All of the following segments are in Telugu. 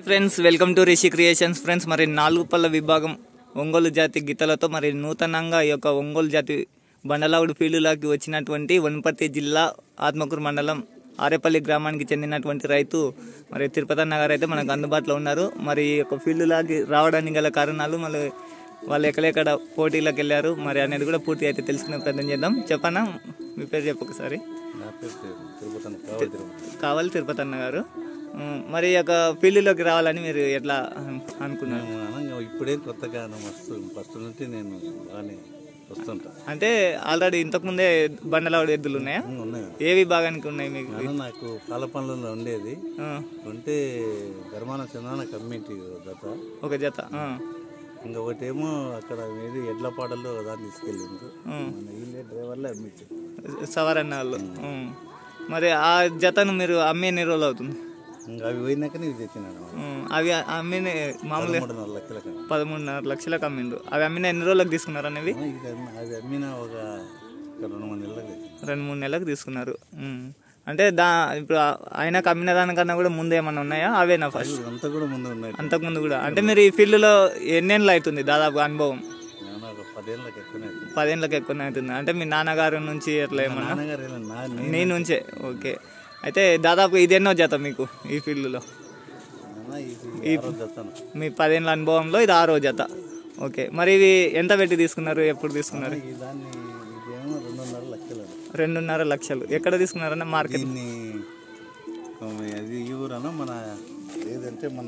Friends welcome to Rishi creations friends మరి నాలుగు పళ్ళ విభాగం ఒంగోలు జాతి గీతలతో మరి నూతనంగా ఈ యొక్క ఒంగోలు జాతి బండలావుడు ఫీల్డ్లోకి వచ్చినటువంటి వనపర్తి జిల్లా ఆత్మకూరు మండలం ఆరేపల్లి గ్రామానికి చెందినటువంటి రైతు మరి తిరుపతి నగర్ అయితే మనకు అందుబాటులో ఉన్నారు మరి ఈ యొక్క ఫీల్డ్లోకి రావడానికి గల కారణాలు మళ్ళీ వాళ్ళు ఎక్కడెక్కడ పోటీలకు వెళ్ళారు మరి అనేది కూడా పూర్తి అయితే తెలుసుకునే ప్రయత్నం చేద్దాం చెప్పనా మీ పేరు చెప్పొకసారి నా పేరు తిరుపతి అన్న, కావాలి తిరుపతి కావాలి తిరుపతి అన్న గారు ఉమ్, మరి ఈ యొక్క ఫీల్డ్లోకి రావాలని మీరు ఎట్లా అను- అనుకున్నారు నేను అనగా ఇప్పుడే కొత్తగా మస్తు ఫస్ట్ నుండి నేను బాగానే వస్తుంటా అంటే ఆల్రెడీ ఇంతకుముందే బండలావుడు ఎద్దులు ఉన్నాయా ఉమ్, ఉన్నాయి ఏ విభాగానికి ఉన్నాయి మీకు నాన్న నాకు పాల పనులలో ఉండేది ఆ, ఉంటే ధర్మాన చందాన కమ్యూనిటీ దత ఒక జత ఆ, ఇంకొకటేమో అక్కడ ఏది ఎడ్ల పాడల్లో దాన్ని తీసుకెళ్ళిండ్రు మన వీళ్ళే డ్రైవర్లే అమ్మించారు సవరన్న వాళ్ళు ఉమ్. మరి ఆ జతను మీరు అమ్మే ఎన్ని రోజులు అవుతుంది ఇంకా అవి పోయినాకనే ఇది తెచ్చినాను ఉమ్, అవి అమ్మిన మామూలుగా మూడున్నర లక్షల కన్నా పదమూడున్నర లక్షలకు అమ్మిండ్రు అవి అమ్మిన ఎన్ని రోజులకు తీసుకున్నారు అనేవి ఇది అమ్మి- అది అమ్మిన ఒక ఒక రెండు మూడు నెలలకు తెచ్చిన రెండు మూడు నెలలకు తీసుకున్నారు ఉమ్. అంటే దా ఇప్పుడు ఆయనకు అమ్మిన దానికన్నా కూడా ముందు ఏమన్నా ఉన్నాయా అవేనా ఫస్ట్ అంతా కూడా ముందు ఉన్నాయి అంతకుముందు కూడా అంటే మీరు ఈ ఫీల్డ్లో ఎన్నేళ్ళు అవుతుంది దాదాపు అనుభవం నేను ఒక పదేళ్ళకి ఎక్కువనే అవుతుంది. పదేళ్ళకి ఎక్కువనే అవుతుంది అంటే మీ నాన్నగారి నుంచి ఎట్లా ఏమన్నా నాన్నగారు ఇలా నా నేను నీ నుంచే ఓకే అయితే దాదాపు ఇది ఎన్నో జత మీకు ఈ ఫీల్డ్లో నాన్న ఇది ఆరో జతను. మీ పదేళ్ళ అనుభవంలో ఇది ఆరో జత ఓకే మరి ఇవి ఎంత పెట్టి తీసుకున్నారు ఎప్పుడు తీసుకున్నారు ఈ దాన్ని ఇదేమో రెండున్నర లక్షలు రెండున్నర లక్షలు ఎక్కడ తీసుకున్నారన్న మార్కెట్ దీన్ని ఆ, అది ఈ ఊరన మన ఏదంటే మన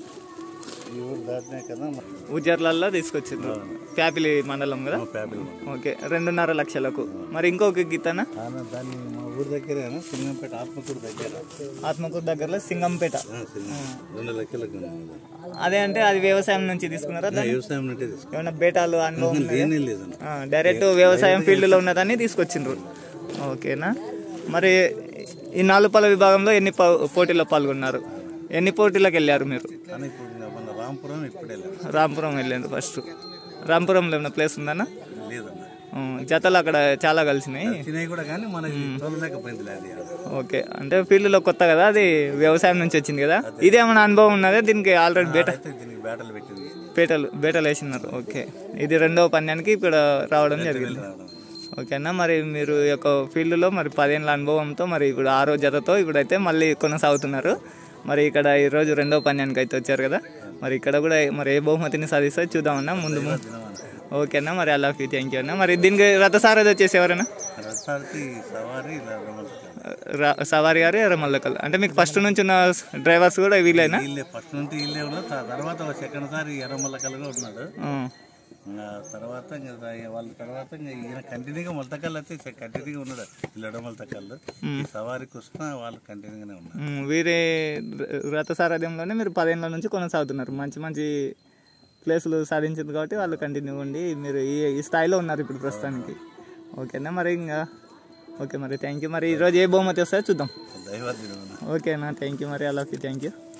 ఈ ఊరు దాటినే కదా మన ఉజర్లల్లో తీసుకొచ్చిండ్రు ప్యాపిలి మండలం కదా ఫ్యామిలీ ఓకే రెండున్నర లక్షలకు మరి ఇంకొక గీతన ఆయన దాన్ని మా ఊరు దగ్గరే సింగంపేట ఆత్మకూరు దగ్గర ఆత్మకూరు దగ్గరలో సింగంపేట ఆ, సింగం. రెండు లక్షలకు ఉన్నది. అదే అంటే అది వ్యవసాయం నుంచి తీసుకున్నారా ఆ, వ్యవసాయం నుంటే తీసుకున్నాం ఏమైనా బేటాలు అనుభవం ఉన్నాయా? ఏమీ లేదన్న ఆ, డైరెక్ట్ వ్యవసాయం ఫీల్డ్లో ఉన్నదాన్ని తీసుకొచ్చిండ్రు ఓకేనా మరి ఈ నాలుగు పళ్ళ విభాగంలో ఎన్ని పో- పోటీల్లో పాల్గొన్నారు ఎన్ని పోటీలకు వెళ్ళారు మీరు కానీ ఇప్పుడు ఇంకా మన రాంపురం ఇప్పుడే లేదు రాంపురం వెళ్ళారు ఫస్ట్ రాంపురంలో ఏమైనా ప్లేస్ ఉందన్నా లేదన్న ఆ, జతలు అక్కడ చాలా కలిసినాయి తినేవి కూడా కానీ మనకి చూడలేకపోయింది అది ఓకే అంటే ఫీల్డ్లో కొత్త కదా అది వ్యవసాయం నుంచి వచ్చింది కదా ఇదేమైనా అనుభవం ఉన్నదా దీనికి ఆల్రెడీ బేట అయితే దీనికి బ్యాటలు పెట్టింది బేటలు బేటలు వేసినారు ఓకే ఇది రెండవ పన్యానికి ఇక్కడ రావడం జరిగింది ఓకేనా మరి మీరు ఈ యొక్క ఫీల్డ్లో మరి పదేళ్ళ అనుభవంతో మరి ఇప్పుడు ఆరో జతతో ఇప్పుడైతే మళ్ళీ కొనసాగుతున్నారు మరి ఇక్కడ ఈరోజు రెండవ పన్యానికి అయితే వచ్చారు కదా మరి ఇక్కడ కూడా మరి ఏ బహుమతిని సాధిస్తే చూద్దామన్నా ముందు ముందు ఓకేనా మరి అలా ఫీ థ్యాంక్ యూ అన్న మరి దీనికి రథసారథి వచ్చేసి ఎవరైనా రసాలకి సవారి ఇలా రమ్మలు రా- సవారి గారు ఎర్రమల్లకల్ అంటే మీకు ఫస్ట్ నుంచి ఉన్న డ్రైవర్స్ కూడా వీళ్ళేనా వీళ్ళే ఫస్ట్ నుండి వీళ్ళే ఉన్నారు త- తర్వాత ఒక సెకండ్ సారి ఎర్రమల్లకలుగా ఉన్నాడు ఆ. ఇంకా తర్వాత ఇంకా రా- వాళ్ళ తర్వాత ఇంకా ఈయన కంటిన్యూగా మొలతకల్ అయితే కంటిన్యూగా ఉన్నాడు వీళ్ళు ఎడమలతకళ్ళు ఈ సవారి కృష్ణ వాళ్ళు కంటిన్యూగానే ఉన్నారు మ్, వీరే ర- రథసారథ్యంలోనే మీరు పదేళ్ళ నుంచి కొనసాగుతున్నారు మంచి మంచి ప్లేసులు సాధించింది కాబట్టి వాళ్ళు కంటిన్యూ ఉండి మీరు ఈ ఈ స్థాయిలో ఉన్నారు ఇప్పుడు ప్రస్తుతానికి ఓకేనా మరి ఇంకా ఓకే మరి థ్యాంక్ యూ మరి ఈరోజు ఏ బహుమతి వస్తాయో చూద్దాం దైవాధీనం ఓకేనా థ్యాంక్ యూ మరి అలా థ్యాంక్ యూ